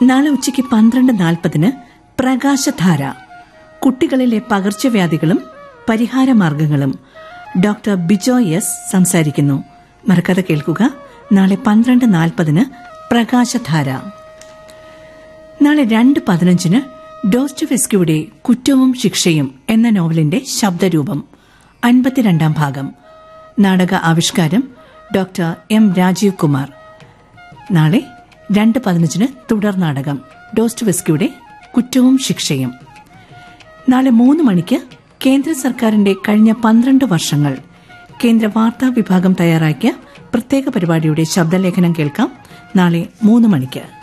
നാളെ ഉച്ചയ്ക്ക് പന്ത്രണ്ട് നാൽപ്പതിന് പ്രകാശധാര കുട്ടികളിലെ പകർച്ചവ്യാധികളും പരിഹാരമാർഗങ്ങളും ഡോക്ടർ ബിജോയ് എസ് സംസാരിക്കുന്നു മറക്കാതെ കേൾക്കുക നാളെ പന്ത്രണ്ട് നാൽപ്പതിന് പ്രകാശധാര നാളെ രണ്ട് പതിനഞ്ചിന് ഡോസ്റ്റോവെസ്കിയുടെ കുറ്റവും ശിക്ഷയും എന്ന നോവലിന്റെ ശബ്ദരൂപം അൻപത്തിരണ്ടാം ഭാഗം നാടക ആവിഷ്കാരം ഡോക്ടർ എം രാജീവ് കുമാർ നാളെ രണ്ട് പതിനഞ്ചിന് തുടർ നാടകം ഡോസ്റ്റോവെസ്കിയുടെ കുറ്റവും ശിക്ഷയും നാളെ മൂന്ന് മണിക്ക് കേന്ദ്ര സർക്കാരിന്റെ കഴിഞ്ഞ പന്ത്രണ്ട് വർഷങ്ങൾ കേന്ദ്ര വാർത്താ വിഭാഗം തയ്യാറാക്കിയ പ്രത്യേക പരിപാടിയുടെ ശബ്ദലേഖനം കേൾക്കാം നാളെ മൂന്ന് മണിക്ക്